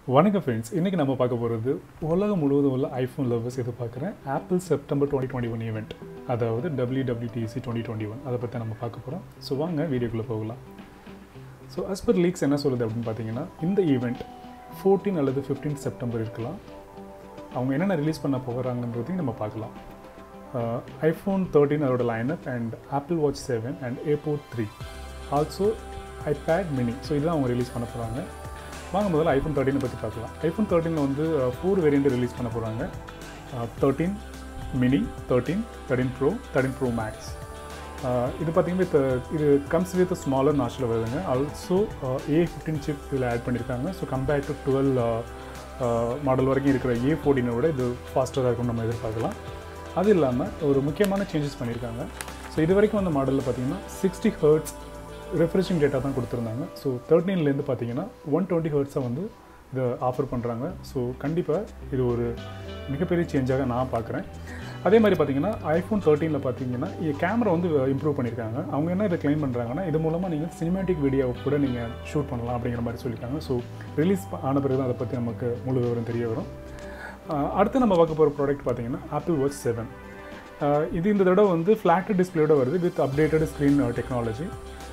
வணக்கம் ஃப்ரெண்ட்ஸ் இன்றைக்கி நம்ம பார்க்க போகிறது உலகம் முழுவதும் உள்ள ஐஃபோன் லவர்ஸ் எதிர்பார்க்குறேன் Apple September twenty twenty one event அதாவது டபிள்யூடபிள்யூடிசி டுவெண்ட்டி டுவெண்ட்டி ஒன் அதை பற்றி நம்ம பார்க்க போகிறோம் ஸோ வாங்க வீடியோக்குள்ளே போகலாம் ஸோ as per லீக்ஸ் என்ன சொல்லுது அப்படின்னு பார்த்தீங்கன்னா இந்த ஈவெண்ட் ஃபோர்டீன் அல்லது ஃபிஃப்டீன் செப்டம்பர் இருக்கலாம் அவங்க என்னென்ன ரிலீஸ் பண்ண போகிறாங்கன்றதையும் நம்ம பார்க்கலாம் ஐஃபோன் தேர்ட்டின் அதோட lineup and Apple Watch seven and AirPods three also iPad mini so இதுதான் அவங்க ரிலீஸ் பண்ண போகிறாங்க வாங்க முதல்ல ஐஃபோன் தேர்ட்டினை பற்றி பார்க்கலாம் ஐஃபோன் தேர்ட்டினில் வந்து ஃபோர் வேரியண்ட் ரிலீஸ் பண்ண போகிறாங்க thirteen mini thirteen thirteen pro thirteen pro max இது பார்த்தீங்கன்னா வித் இது கம்ஸ் வித் ஸ்மாலர் நாச்சில் வருதுங்க ஆல்சோ ஏ ஃபிஃப்டீன் சிப் இதில் ஆட் பண்ணியிருக்காங்க so compared to twelve model வரைக்கும் இருக்கிற ஏ ஃபோர்டீனை விட இது ஃபாஸ்டராக இருக்கும்னு நம்ம எதிர்பார்க்கலாம் அது இல்லாமல் ஒரு முக்கியமான சேஞ்சஸ் பண்ணியிருக்காங்க ஸோ இது வரைக்கும் அந்த மாடலில் பார்த்தீங்கன்னா சிக்ஸ்டி ஹர்ட்ஸ் ரெஃப்ரெஷிங் டேட்டா தான் கொடுத்துருந்தாங்க ஸோ தேர்ட்டீன்லேருந்து பார்த்தீங்கன்னா ஒன் டுவெண்ட்டி ஹர்ட்ஸை வந்து இதை ஆஃபர் பண்ணுறாங்க ஸோ கண்டிப்பாக இது ஒரு மிகப்பெரிய சேஞ்சாக நான் பார்க்குறேன் அதே மாதிரி பார்த்தீங்கன்னா ஐஃபோன் தேர்ட்டீனில் பார்த்தீங்கன்னா கேமரா வந்து இம்ப்ரூவ் பண்ணியிருக்காங்க அவங்க என்ன இதை க்ளைம் பண்ணுறாங்கன்னா இது மூலமாக நீங்கள் சினிமேட்டிக் வீடியோ கூட நீங்கள் ஷூட் பண்ணலாம் அப்படிங்கிற மாதிரி சொல்லியிருக்காங்க ஸோ ரிலீஸ் ஆன பிறகு தான் அதை பற்றி நமக்கு முழு விவரம் தெரிய வரும் அஹ் அடுத்து நம்ம பார்க்க போகிற ப்ராடக்ட் பார்த்தீங்கன்னா ஆப்பிள் வாட்ச் செவன் இது இந்த தடவை வந்து ஃப்ளாட் டிஸ்பிளேயோட வருது with updated screen technology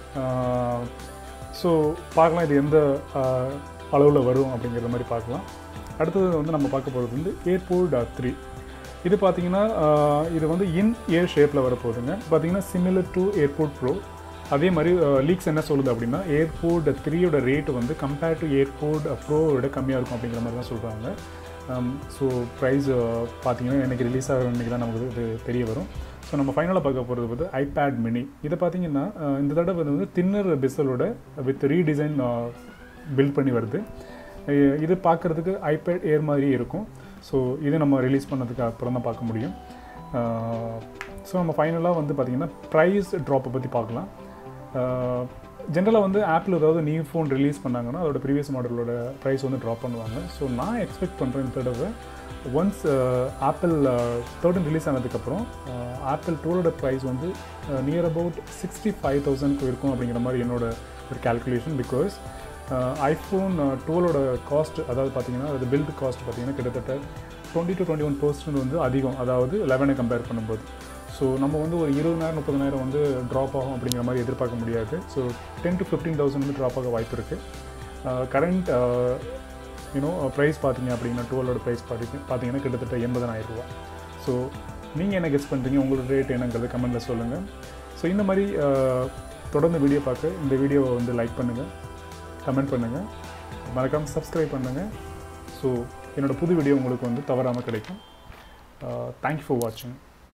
so பார்க்கலாம் இது எந்த அளவில் வரும் அப்படிங்கிற மாதிரி பார்க்கலாம் அடுத்தது வந்து நம்ம பார்க்க போகிறது வந்து ஏர்போர்ட் த்ரீ இது பார்த்தீங்கன்னா இது வந்து இன் ஏர் ஷேப்பில் வரப்போகுதுங்க பார்த்தீங்கன்னா சிமிலர் டு ஏர்போர்ட் ப்ரோ அதே மாதிரி லீக்ஸ் என்ன சொல்லுது அப்படின்னா ஏர்போர்ட் த்ரீயோட ரேட் வந்து கம்பேர்ட் டு ஏர்போர்ட் ப்ரோவோட கம்மியாக இருக்கும் அப்படிங்கிற மாதிரி தான் சொல்கிறாங்க ஸோ ப்ரைஸ் பார்த்தீங்கன்னா எனக்கு ரிலீஸ் ஆகிற அன்றைக்கி தான் நமக்கு இது தெரிய வரும் ஸோ நம்ம ஃபைனலாக பார்க்க போகிறது வந்து ஐபேட் மினி இதை பார்த்தீங்கன்னா இந்த தடவை வந்து தின்னர் பிசலோட வித் ரீடிசைன் பில்ட் பண்ணி வருது இது பார்க்குறதுக்கு ஐபேட் ஏர் மாதிரி இருக்கும் ஸோ இது நம்ம ரிலீஸ் பண்ணதுக்கு அப்புறம் தான் பார்க்க முடியும் ஸோ நம்ம ஃபைனலாக வந்து பார்த்திங்கன்னா ப்ரைஸ் ட்ராப்பை பற்றி பார்க்கலாம் ஜென்ரலாக வந்து ஆப்பிள் ஏதாவது நியூ ஃபோன் ரிலீஸ் பண்ணாங்கன்னா அதோட ப்ரீவியஸ் மாடலோட ப்ரைஸ் வந்து ட்ராப் பண்ணுவாங்க ஸோ நான் எக்ஸ்பெக்ட் பண்ணுறேன் இந்த தடவை ஒன்ஸ் ஆப்பிள் தேர்ட்டின் ரிலீஸ் ஆனதுக்கப்புறம் ஆப்பிள் டுவெலோட ப்ரைஸ் வந்து நியர் அபவுட் சிக்ஸ்டி ஃபைவ் தௌசண்ட்க்கு இருக்கும் அப்படிங்கிற மாதிரி என்னோட ஒரு கேல்குலேஷன் பிகாஸ் ஐஃபோன் டுவெலோட காஸ்ட் அதாவது பார்த்தீங்கன்னா அது பில்ட் காஸ்ட் பார்த்தீங்கன்னா கிட்டத்தட்ட twenty to twenty one percent வந்து அதிகம் அதாவது லெவனை கம்பேர் பண்ணும்போது ஸோ நம்ம வந்து ஒரு இருபதாயிரம் முப்பதாயிரம் வந்து ட்ராப் ஆகும் அப்படிங்கிற மாதிரி எதிர்பார்க்க முடியாது so ten to fifteen thousand வந்து ட்ராப் ஆக வாய்ப்பு இருக்குது கரண்ட் யூனோ ப்ரைஸ் பார்த்தீங்க அப்படின்னா டுவெலோட ப்ரைஸ் பார்த்திங்க பார்த்தீங்கன்னா கிட்டத்தட்ட எண்பதாயிரம் ரூபா ஸோ நீங்கள் என்ன கெஸ் பண்ணுறீங்க உங்களோட ரேட் என்னங்கிறது கமெண்ட்டில் சொல்லுங்கள் ஸோ இந்த மாதிரி தொடர்ந்து வீடியோ பார்க்க இந்த வீடியோவை வந்து லைக் பண்ணுங்கள் கமெண்ட் பண்ணுங்கள் மறக்காமல் சப்ஸ்கிரைப் பண்ணுங்கள் ஸோ என்னோடய புது வீடியோ உங்களுக்கு வந்து தவறாமல் கிடைக்கும் தேங்க்யூ ஃபார் வாட்சிங்